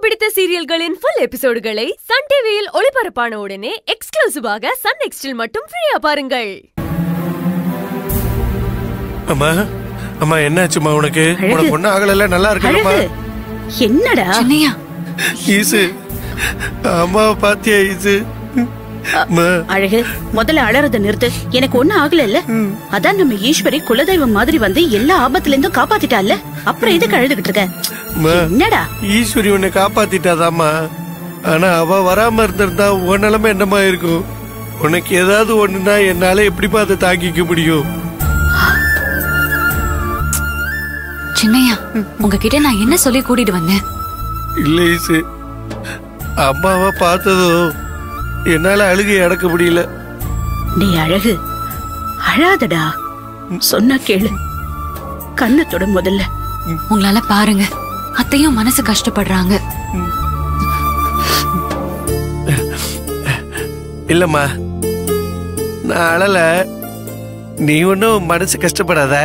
பிடித்த சீரியல்களின் full எபிசோடுகளை Sun டிவியில் ஒளிபரப்பான உடனே எக்ஸ்க்ளூசிவாக சன் நெக்ஸ்டில் மட்டும் ஃப்ரீயா பாருங்கள் அம்மா அம்மா என்னாச்சும்மா உனக்கு அழகு. உனக்கு ஒன்னும் ஆகல நல்லா இருக்கலம்மா அழகு என்னடா சின்னையா ஈசு அம்மாவை பாத்தியா ஈசு அம்மா, அழகு முதல்ல அழறத நிறுத்து எனக்கு ஒண்ணும் ஆகல அதான் நம்ம ஈஸ்வரி குலதெய்வம் மாதிரி வந்து எல்லா ஆபத்துல இருந்தும் காப்பாத்திட்டால அப்புறம் எதுக்கு அழுதுகிட்டு இருக்க அம்மா, என்னடா ஈஸ்வரி உன்னை காப்பாத்திட்டாதாம்மா ஆனா அவ வராம இருந்திருந்தா உன் நிலைமை என்னமா இருக்கும் உனக்கு ஏதாவது ஒண்ணுனா என்னால எப்படிப்பா அதை தாங்கிக்க முடியும் சின்னையா உங்ககிட்ட நான் என்ன சொல்லி கூட்டிட்டு வந்தேன் இல்ல ஈசு அம்மாவை பார்த்ததும் என்னால அழுகை அடக்க முடியல நீ அழகு அழாதடா சொன்னா கேளு கண்ணத்தோட முதல்ல உங்களால பாருங்க அத்தையும் மனசு கஷ்டப்படுறாங்க இல்லம்மா நான் அழல நீ ஒன்னும் மனசு கஷ்டப்படாத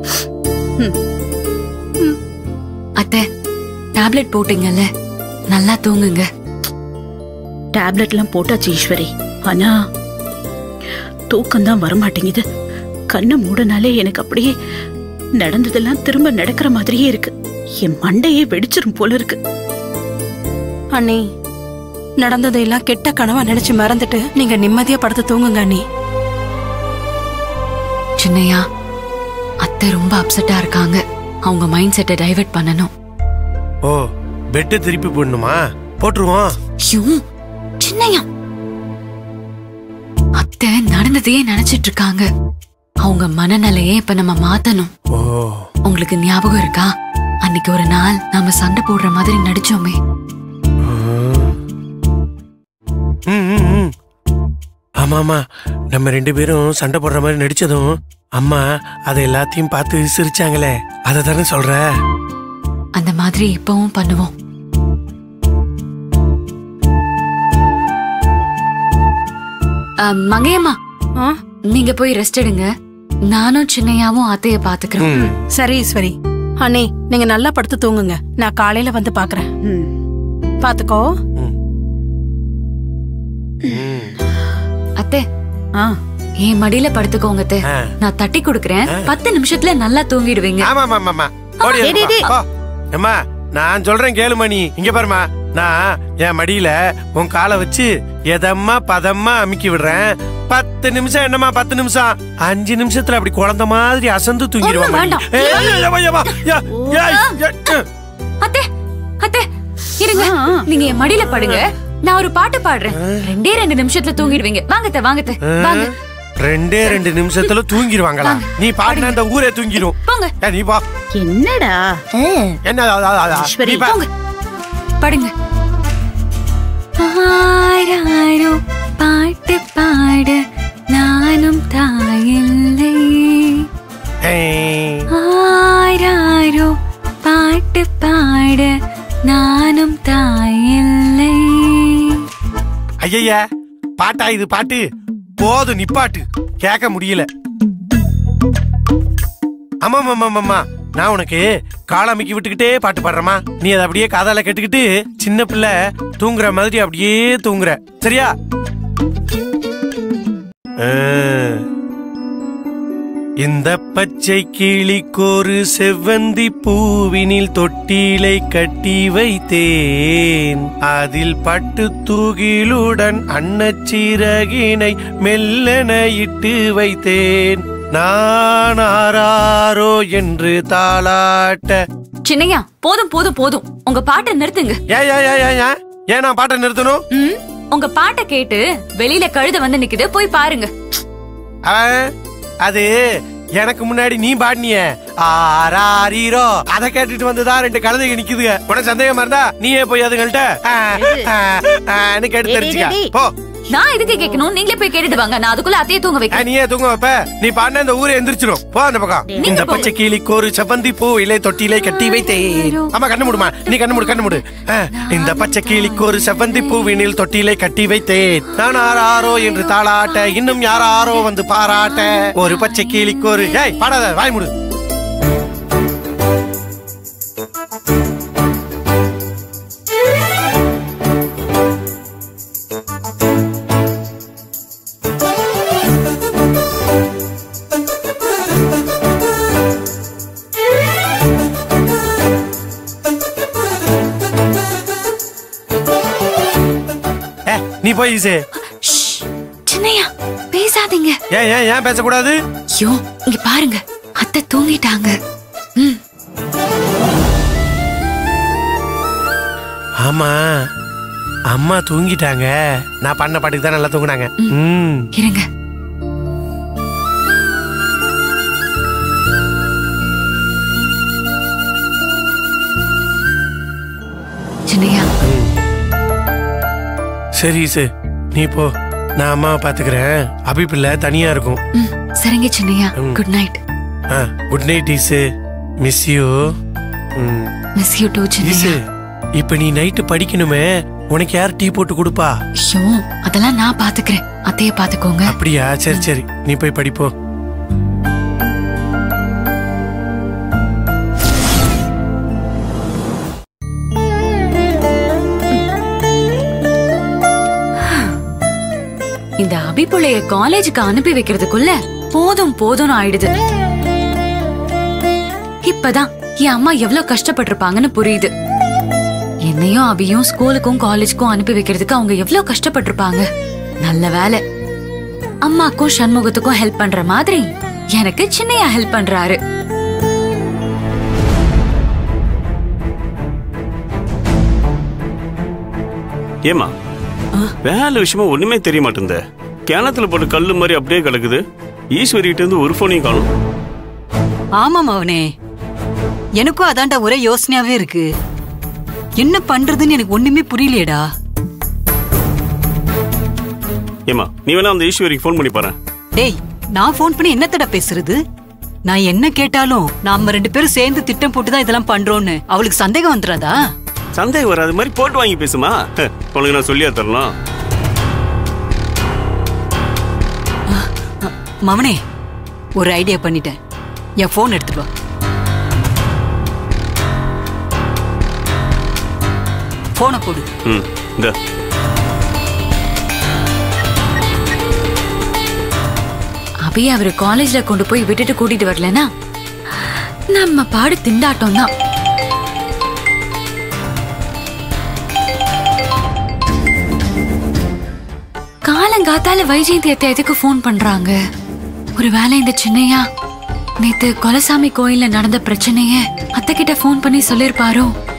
அத்தை டேப்லெட் போட்டீங்கல்ல நல்லா தூங்குங்க டேப்லெட்லாம் போட்டாச்சு ஈஸ்வரி ஆனா தூக்கம் தான் வரமாட்டேங்குது கண்ணை மூடனாலே எனக்கு அப்படியே நடந்ததெல்லாம் திரும்ப நடக்கிற மாதிரியே இருக்கு என் மண்டையே வெடிச்சிரும் போல இருக்கு அண்ணி நடந்ததையெல்லாம் கெட்ட கனவா நினைச்சு மறந்துட்டு நீங்க நிம்மதியா படுத்து தூங்குங்க அண்ணி சின்னையா அத்தை ரொம்ப அப்செட்டா இருக்காங்க அவங்க மைண்ட் செட்டை டைவர்ட் பண்ணணும் ஓ பெட்டை திருப்பி போடணுமா போட்டுருவோம் ஐயோ சின்னையா அத்தை நடந்ததையே நினைச்சிட்டு இருக்காங்க அவங்க மனநிலையே இப்ப நம்ம மாத்தணும் ஓ உங்களுக்கு ஞாபகம் இருக்கா அன்னைக்கு ஒரு நாள் நாம சண்டை போடுற மாதிரி நடிச்சோமே ம், ம், ம். ஆமா ஆமா நம்ம ரெண்டு பேரும் சண்டை போடுற மாதிரி நடிச்சதும் அம்மா அதை எல்லாத்தையும் பார்த்து சிரிச்சாங்களே அதை தானே சொல்ற அந்த மாதிரி இப்பவும் பண்ணுவோம் ஆ, மங்கையம்மா ஆ? நீங்க போய் ரெஸ்ட் எடுங்க நானும் சின்னையாவும் அத்தைய பாத்துக்கிறோம் ம். சரி ஈஸ்வரி அண்ணி நீங்க நல்லா படுத்து தூங்குங்க நான் காலையில வந்து பாக்குறேன் ம். பாத்துக்கோ ம். அத்தை ஆ என் மடியில படுத்துக்கோங்க அத்தை ஆ. நான் தட்டி கொடுக்கறேன் பத்து நிமிஷத்துல நல்லா தூங்கிடுவீங்க ஆமா ஆமா ஆமா, ஆமா ஓடி டேய், டேய், டேய். போ. அம்மா நான் சொல்றேன் கேளுமா நீ இங்க பாருமா நான் என் மடியில உன் காலை வச்சு எதம்மா பதம்மா அமுக்கி விடுறேன் பத்து நிமிஷம் என்னம்மா பத்து நிமிஷம் அஞ்சு நிமிஷத்துல அப்படி குழந்தை மாதிரி அசந்து தூங்கிடுவான் ஒண்ணும் வேண்டாம். அத்தை அத்தை இருங்க ஆ, ஆ. நீங்க என் மடியில படுங்க நான் ஒரு பாட்டு பாடுறேன் ரெண்டே ரெண்டு நிமிஷத்துல தூங்கிடுவீங்க வாங்கத்த வாங்கத்த வாங்க ரெண்டே ரெண்டு நிமிஷத்துல தூங்கிடுவாங்களா நீ பாடினா இந்த ஊரே தூங்கிடும் போங்க ஏ, நீ பா என்னடா என்ன அ, அ, அ, ஈஸ்வரி. நீ பா. போங்க படுங்க ஆராரோ பாட்டு பாட நானும் தாயில்லை ஏய், ஆராரோ பாட்டு பாட நானும் தாயில்லை ஐயைய பாட்டா இது பாட்டு போதும் நிப்பாட்டு கேட்க முடியல ஆமா ஆமா ஆமா நான் உனக்கு காலமிக்கி விட்டுக்கிட்டே பாட்டு பாடுறமா நீ அதை அப்படியே காதால கேட்டுக்கிட்டு சின்ன பிள்ளை தூங்குற மாதிரி அப்படியே தூங்குற சரியா ஆ. இந்த பச்சை கிளிக்கொரு செவ்வந்தி பூவினில் தொட்டிலை கட்டி வைத்தேன் அதில் பட்டு தூகிலுடன் அன்னச்சிறகினை மெல்லென இட்டு வைத்தேன் நான் ஆராரோ என்று தாளாட்ட சின்னையா போதும் போதும் போதும் உங்க பாட்டை நிறுத்துங்க ஏன் ஏன் ஏன் ஏன் ஏன் ஏன் நான் பாட்டை நிறுத்தணும் ம், உங்க பாட்டை கேட்டு வெளியில கழுத வந்து நிக்குது போய் பாருங்க ஆ, அது எனக்கு முன்னாடி நீ பாடினிய ஆராரீரோ அத கேட்டுட்டு வந்துதான் ரெண்டு கழுதைங்க நிக்குதுங்க உனக்கு சந்தேகமா இருந்தா நீயே போய் அதுங்கள்ட்ட ஆ, ஆ, ஆன்னு கேட்டு டேய், தெரிஞ்சுக்க டேய், டேய். போ நான் எதுக்கு கேட்கணும் நீங்களே போய் கேட்டுட்டு வாங்க நான் அதுக்குள்ள அத்தைய தூங்க ஆ, வைக்கிறேன் நீயே தூங்க வைப்ப நீ பாடின இந்த ஊரே எந்திரிச்சிரும் போ அந்த பக்கம் இந்த பச்சை கிளிக்கு ஒரு செவ்வந்தி பூ இலை தொட்டிலை கட்டி வைத்தேன் ஆமா கண்ணு மூடுமா நீ கண்ணு மூடு கண்ணு மூடு ஆ, இந்த பச்சை கிளிக்கு ஒரு செவ்வந்தி பூவினில் தொட்டிலை கட்டி வைத்தேன் நான் ஆராரோ என்று தாளாட்ட இன்னும் யாராரோ வந்து பாராட்ட ஒரு பச்சை கிளிக்கு ஒரு ஏய் பாடாத வாய் மூடு நீ போய் ஈசு ஷ், சின்னையா பேசாதீங்க ஏன் ஏன் ஏன் பேசக்கூடாது ஐயோ இங்க பாருங்க அத்தை தூங்கிட்டாங்க ம் ஆமா அம்மா தூங்கிட்டாங்க நான் பண்ண பாட்டுக்கு தான் நல்லா தூங்குனாங்க ம் இருங்க சின்னையா சரி ஈசு நீ போ நான் அம்மாவை பாத்துக்கிறேன் அபி பிள்ளை தனியா இருக்கும் ம் சரிங்க Chinnaiya good night good night Eesu miss you miss you too Eesu Chinnaiya இப்ப நீ நைட்டு படிக்கணுமே உனக்கு யார் டீ போட்டு கொடுப்பா ஐயோ அதெல்லாம் நான் பாத்துக்கிறேன் அத்தைய பாத்துக்கோங்க அப்படியா சரி சரி நீ போய் படிப்போ இந்த அபிப்புளைய காலேஜுக்கு அனுப்பி வைக்கிறதுக்குள்ள போதும் போதும்னு ஆயிடுது இப்பதான் என் அம்மா எவ்வளவு கஷ்டப்பட்டிருப்பாங்கன்னு புரியுது என்னையும் அபியும் ஸ்கூலுக்கும் காலேஜுக்கும் அனுப்பி வைக்கிறதுக்கு அவங்க எவ்வளவு கஷ்டப்பட்டிருப்பாங்க நல்ல வேலை அம்மாக்கும் சண்முகத்துக்கும் ஹெல்ப் பண்ற மாதிரி எனக்கு சின்னையா ஹெல்ப் பண்றாரு ஏமா வேலை விஷயமா ஒண்ணுமே தெரிய மாட்டேங்குது கிணத்துல போட்டு கல்லு மாதிரி அப்படியே கிடக்குது ஈஸ்வரிகிட்ட இருந்து ஒரு போனையும் காணும் ஆமா மவனே எனக்கும் அதான்டா ஒரே யோசனையாவே இருக்கு என்ன பண்றதுன்னு எனக்கு ஒண்ணுமே புரியலையேடா ஏமா நீ வேணா அந்த ஈஸ்வரிக்கு ஃபோன் பண்ணி பாரு டேய் நான் ஃபோன் பண்ணி என்னத்தடா பேசுறது நான் என்ன கேட்டாலும் நாம ரெண்டு பேரும் சேர்ந்து திட்டம் போட்டு தான் இதெல்லாம் பண்றோம்னு அவளுக்கு சந்தேகம் வந்துடாதா சந்தேகம் வராத மாதிரி போட்டு வாங்கி பேசுமா ஹ, உனக்கு நான் சொல்லியா தரலாம் மவனே ஒரு ஐடியா பண்ணிட்டேன் என் ஃபோன் எடுத்துட்டு வா போனை போடு ம் இந்த அபி அவரு காலேஜ்ல கொண்டு போய் விட்டுட்டு கூட்டிட்டு வரலனா நம்ம பாடு திண்டாட்டம் தான் காலங்காத்தால வைஜெயந்தி அத்தை எதுக்கு ஃபோன் பண்றாங்க ஒருவேளை இந்த சின்னையா நேத்து கொலசாமி கோயில்ல நடந்த பிரச்சனைய அத்தை கிட்ட ஃபோன் பண்ணி சொல்லிருப்பாரோ